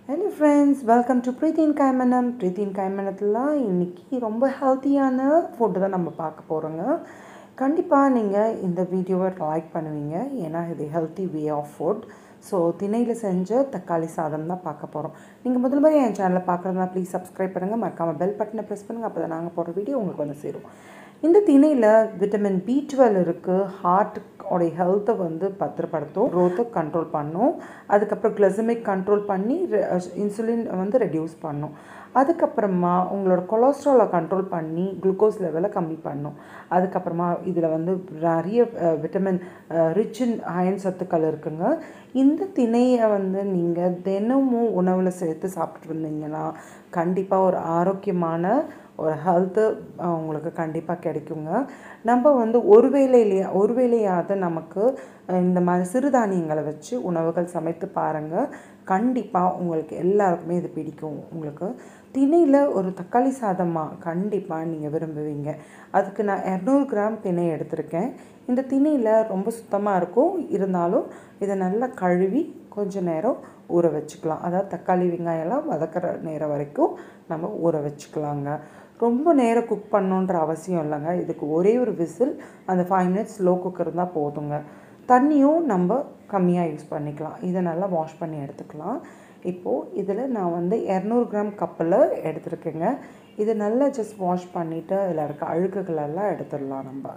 hello friends welcome to பிரீத்தின் கைமனம் பிரீத்தின் கைமனத்தில் இன்றைக்கி ரொம்ப ஹெல்த்தியான ஃபுட்டு தான் நம்ம பார்க்க போகிறோங்க கண்டிப்பாக நீங்கள் இந்த வீடியோவை லைக் பண்ணுவீங்க ஏன்னா இது healthy way of food so திணையில் செஞ்ச தக்காளி சாதம் தான் பார்க்க போகிறோம் நீங்கள் முதல் முறை என் சேனலை பார்க்குறதுனா ப்ளீஸ் சப்ஸ்கிரைப் பண்ணுங்கள் மறக்காமல் பெல் பட்டனை ப்ரெஸ் பண்ணுங்கள் அப்போ தான் நாங்கள் போடுற வீடியோ உங்களுக்கு வந்து சேரும் இந்த திணையில் விட்டமின் பி டுவெல் இருக்குது ஹார்ட்டுடைய ஹெல்த்தை வந்து பத்திரப்படுத்தும் க்ரோத்தை கண்ட்ரோல் பண்ணும் அதுக்கப்புறம் கிளசமிக் கண்ட்ரோல் பண்ணி இன்சுலின் வந்து ரெடியூஸ் பண்ணும் அதுக்கப்புறமா உங்களோட கொலஸ்ட்ராலை கண்ட்ரோல் பண்ணி குளுக்கோஸ் லெவலை கம்மி பண்ணும் அதுக்கப்புறமா இதில் வந்து நிறைய விட்டமின் ரிச் இன் அயன் சத்துக்கள் இருக்குங்க இந்த திணையை வந்து நீங்கள் தினமும் உணவில் சேர்த்து சாப்பிட்டு இருந்தீங்கன்னா கண்டிப்பாக ஒரு ஆரோக்கியமான ஒரு ஹெல்த்து உங்களுக்கு கண்டிப்பாக கிடைக்குங்க நம்ம வந்து ஒரு வேலையிலேயே ஒரு வேலையாவது நமக்கு இந்த மாதிரி சிறுதானியங்களை வச்சு உணவுகள் சமைத்து பாருங்கள் கண்டிப்பாக உங்களுக்கு எல்லாருக்குமே இது பிடிக்கும் உங்களுக்கு திணையில் ஒரு தக்காளி சாதமாக கண்டிப்பாக நீங்கள் விரும்புவீங்க அதுக்கு நான் இரநூறு கிராம் திணை எடுத்திருக்கேன் இந்த திணையில் ரொம்ப சுத்தமாக இருக்கும் இருந்தாலும் இதை நல்லா கழுவி கொஞ்ச நேரம் ஊற வச்சுக்கலாம் அதாவது தக்காளி வெங்காயம்லாம் வதக்கிற நேரம் வரைக்கும் நம்ம ஊற வச்சுக்கலாங்க ரொம்ப நேரம் குக் பண்ணணுன்ற அவசியம் இல்லைங்க இதுக்கு ஒரே ஒரு விசில் அந்த ஃபைவ் மினிட்ஸ் ஸ்லோ குக்கர் தான் போதுங்க தண்ணியும் நம்ம கம்மியாக யூஸ் பண்ணிக்கலாம் இதை நல்லா வாஷ் பண்ணி எடுத்துக்கலாம் இப்போது இதில் நான் வந்து இரநூறு கிராம் கப்பில் எடுத்துருக்கேங்க இதை நல்லா ஜஸ்ட் வாஷ் பண்ணிவிட்டு அதில் இருக்க அழுக்குகளெல்லாம் எடுத்துடலாம் நம்ம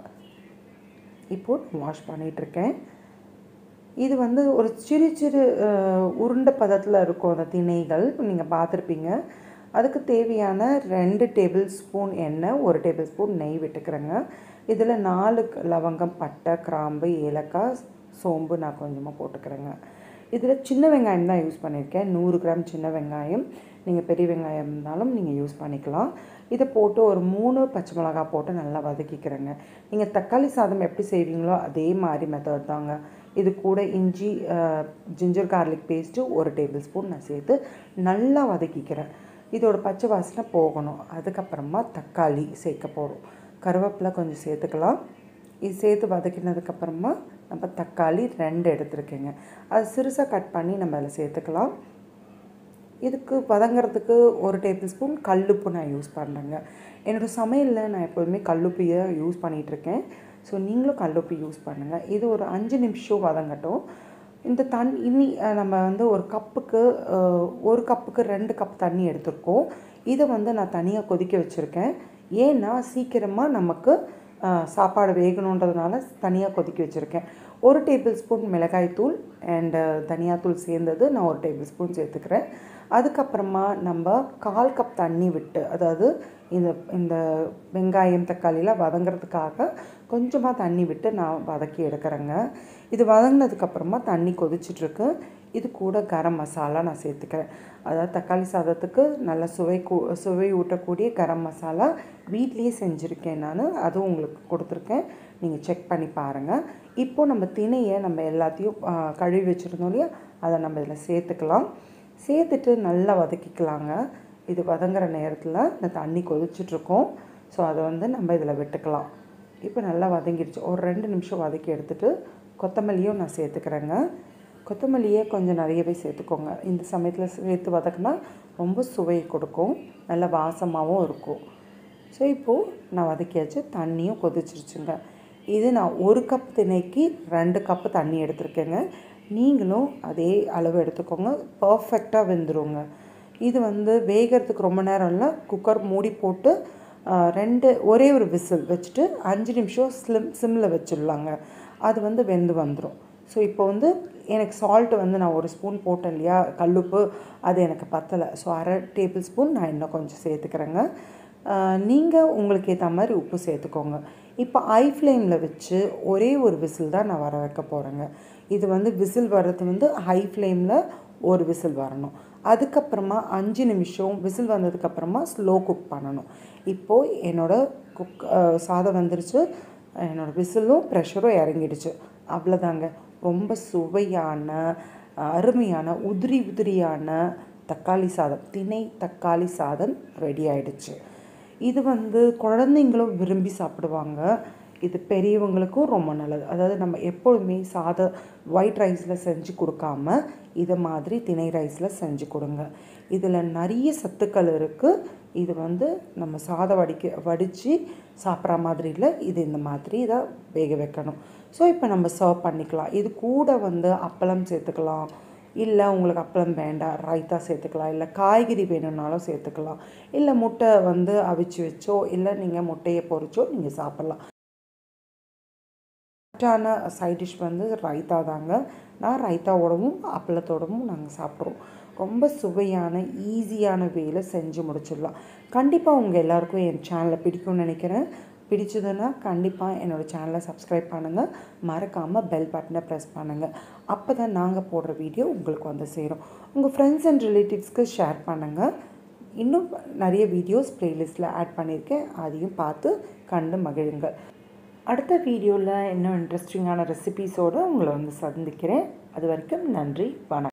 இப்போது வாஷ் பண்ணிகிட்ருக்கேன் இது வந்து ஒரு சிறு சிறு உருண்டை பதத்தில் இருக்கும் அந்த திணைகள் நீங்கள் பார்த்துருப்பீங்க அதுக்கு தேவையான ரெண்டு டேபிள் ஸ்பூன் எண்ணெய் ஒரு டேபிள் ஸ்பூன் நெய் விட்டுக்கிறேங்க இதில் நாலு லவங்கம் பட்டை கிராம்பு ஏலக்காய் சோம்பு நான் கொஞ்சமாக போட்டுக்கிறேங்க இதில் சின்ன வெங்காயம் தான் யூஸ் பண்ணியிருக்கேன் நூறு கிராம் சின்ன வெங்காயம் நீங்கள் பெரிய வெங்காயம் இருந்தாலும் நீங்கள் யூஸ் பண்ணிக்கலாம் இதை போட்டு ஒரு மூணு பச்சை மிளகா போட்டு நல்லா வதக்கிக்கிறேங்க நீங்கள் தக்காளி சாதம் எப்படி செய்வீங்களோ அதே மாதிரி மெத்தட் தாங்க இது கூட இஞ்சி ஜிஞ்சர் கார்லிக் பேஸ்ட்டு ஒரு டேபிள் ஸ்பூன் நான் சேர்த்து நல்லா வதக்கிக்கிறேன் இதோட பச்சை வாசனை போகணும் அதுக்கப்புறமா தக்காளி சேர்க்க போகிறோம் கருவேப்பிலை கொஞ்சம் சேர்த்துக்கலாம் இது சேர்த்து வதக்கினதுக்கப்புறமா நம்ம தக்காளி ரெண்டு எடுத்துருக்கேங்க அது சிறுசாக கட் பண்ணி நம்ம அதில் சேர்த்துக்கலாம் இதுக்கு வதங்கிறதுக்கு ஒரு டேபிள் ஸ்பூன் கல்லுப்பு நான் யூஸ் பண்ணுறேங்க என்னோடய சமையலில் நான் எப்போதுமே கல்லுப்பியை யூஸ் பண்ணிகிட்ருக்கேன் ஸோ நீங்களும் கல்லுப்பு யூஸ் பண்ணுங்கள் இது ஒரு அஞ்சு நிமிஷம் வதங்கட்டும் இந்த தண்ணி இன்னி நம்ம வந்து ஒரு கப்புக்கு ஒரு கப்புக்கு ரெண்டு கப் தண்ணி எடுத்திருக்கோம் இதை வந்து நான் தனியாக கொதிக்க வச்சுருக்கேன் ஏன்னா சீக்கிரமாக நமக்கு சாப்பாடு வேகணுன்றதுனால தனியாக கொதிக்க வச்சுருக்கேன் ஒரு டேபிள் ஸ்பூன் மிளகாய்த்தூள் அண்டு தனியாத்தூள் சேர்ந்தது நான் ஒரு டேபிள் ஸ்பூன் சேர்த்துக்கிறேன் அதுக்கப்புறமா நம்ம கால் கப் தண்ணி விட்டு அதாவது இந்த இந்த வெங்காயம் தக்காளிலாம் வதங்கிறதுக்காக கொஞ்சமாக தண்ணி விட்டு நான் வதக்கி எடுக்கிறேங்க இது வதங்கினதுக்கப்புறமா தண்ணி கொதிச்சிட்ருக்கு இது கூட கரம் மசாலா நான் சேர்த்துக்கிறேன் அதாவது தக்காளி சாதத்துக்கு நல்ல சுவை கூ சுவை ஊட்டக்கூடிய கரம் மசாலா வீட்லேயே செஞ்சுருக்கேன் நான் அதுவும் உங்களுக்கு கொடுத்துருக்கேன் நீங்கள் செக் பண்ணி பாருங்கள் இப்போது நம்ம திணையை நம்ம எல்லாத்தையும் கழுவி வச்சுருந்தோம் இல்லையா அதை நம்ம இதில் சேர்த்துக்கலாம் சேர்த்துட்டு நல்லா வதக்கிக்கலாங்க இது வதங்குற நேரத்தில் இந்த தண்ணி கொதிச்சிட்ருக்கோம் ஸோ அதை வந்து நம்ம இதில் விட்டுக்கலாம் இப்போ நல்லா வதங்கிடுச்சு ஒரு ரெண்டு நிமிஷம் வதக்கி எடுத்துகிட்டு கொத்தமல்லியும் நான் சேர்த்துக்கிறேங்க கொத்தமல்லியே கொஞ்சம் நிறையவே சேர்த்துக்கோங்க இந்த சமயத்தில் சேர்த்து வதக்குனா ரொம்ப சுவை கொடுக்கும் நல்ல வாசமாகவும் இருக்கும் ஸோ இப்போது நான் வதக்கியாச்சு தண்ணியும் கொதிச்சிருச்சுங்க இது நான் ஒரு கப் திணைக்கு ரெண்டு கப்பு தண்ணி எடுத்திருக்கேங்க நீங்களும் அதே அளவு எடுத்துக்கோங்க பர்ஃபெக்டாக வெந்துருங்க இது வந்து வேகிறதுக்கு ரொம்ப நேரம் இல்லை குக்கர் மூடி போட்டு ரெண்டு ஒரே ஒரு விசில் வச்சுட்டு அஞ்சு நிமிஷம் ஸ்லிம் சிம்மில் வச்சிடலாங்க அது வந்து வெந்து வந்துடும் ஸோ இப்போ வந்து எனக்கு சால்ட்டு வந்து நான் ஒரு ஸ்பூன் போட்டேன் இல்லையா கல்லுப்பு அது எனக்கு பத்தலை ஸோ அரை டேபிள் ஸ்பூன் நான் இன்னும் கொஞ்சம் சேர்த்துக்கிறேங்க நீங்கள் உங்களுக்கு ஏற்ற மாதிரி உப்பு சேர்த்துக்கோங்க இப்போ ஐ ஃப்ளேமில் வச்சு ஒரே ஒரு விசில் தான் நான் வர வைக்க போகிறேங்க இது வந்து விசில் வர்றது வந்து ஹை ஃப்ளேமில் ஒரு விசில் வரணும் அதுக்கப்புறமா அஞ்சு நிமிஷம் விசில் வந்ததுக்கப்புறமா ஸ்லோ குக் பண்ணணும் இப்போது என்னோடய குக் சாதம் வந்துருச்சு என்னோடய விசிலும் ப்ரெஷரும் இறங்கிடுச்சு அவ்வளோதாங்க ரொம்ப சுவையான அருமையான உதிரி உதிரியான தக்காளி சாதம் திணை தக்காளி சாதம் ரெடி ஆயிடுச்சு இது வந்து குழந்தைங்களும் விரும்பி சாப்பிடுவாங்க இது பெரியவங்களுக்கும் ரொம்ப நல்லது அதாவது நம்ம எப்பொழுதுமே சாத ஒயிட் ரைஸில் செஞ்சு கொடுக்காம இதை மாதிரி திணை ரைஸில் செஞ்சு கொடுங்க இதில் நிறைய சத்துக்கள் இருக்குது இது வந்து நம்ம சாதம் வடிக்க வடித்து சாப்பிட்ற மாதிரி இல்லை இது இந்த மாதிரி இதை வேக வைக்கணும் ஸோ இப்போ நம்ம சர்வ் பண்ணிக்கலாம் இது கூட வந்து அப்பளம் சேர்த்துக்கலாம் இல்லை உங்களுக்கு அப்பளம் வேண்டாம் ரைத்தா சேர்த்துக்கலாம் இல்லை காய்கறி வேணும்னாலும் சேர்த்துக்கலாம் இல்லை முட்டை வந்து அவிச்சு வச்சோ இல்லை நீங்கள் முட்டையை பொரிச்சோ நீங்கள் சாப்பிட்லாம் கரெக்டான சைட் டிஷ் வந்து ரைத்தா தாங்க நான் ரைத்தாவோடவும் அப்பளத்தோடவும் நாங்கள் சாப்பிட்றோம் ரொம்ப சுவையான ஈஸியான வேலை செஞ்சு முடிச்சிடலாம் கண்டிப்பாக உங்கள் எல்லாருக்கும் என் சேனலை பிடிக்கும்னு நினைக்கிறேன் பிடிச்சதுன்னா கண்டிப்பாக என்னோடய சேனலை சப்ஸ்கிரைப் பண்ணுங்கள் மறக்காமல் பெல் பட்டனை ப்ரெஸ் பண்ணுங்கள் அப்போ தான் நாங்கள் போடுற வீடியோ உங்களுக்கு வந்து சேரும் உங்கள் ஃப்ரெண்ட்ஸ் அண்ட் ரிலேட்டிவ்ஸ்க்கு ஷேர் பண்ணுங்கள் இன்னும் நிறைய வீடியோஸ் ப்ளேலிஸ்ட்டில் ஆட் பண்ணியிருக்கேன் அதையும் பார்த்து கண்டு மகிழுங்கள் அடுத்த வீடியோவில் இன்னும் இன்ட்ரெஸ்டிங்கான ரெசிபீஸோடு உங்களை வந்து சந்திக்கிறேன் அது வரைக்கும் நன்றி வணக்கம்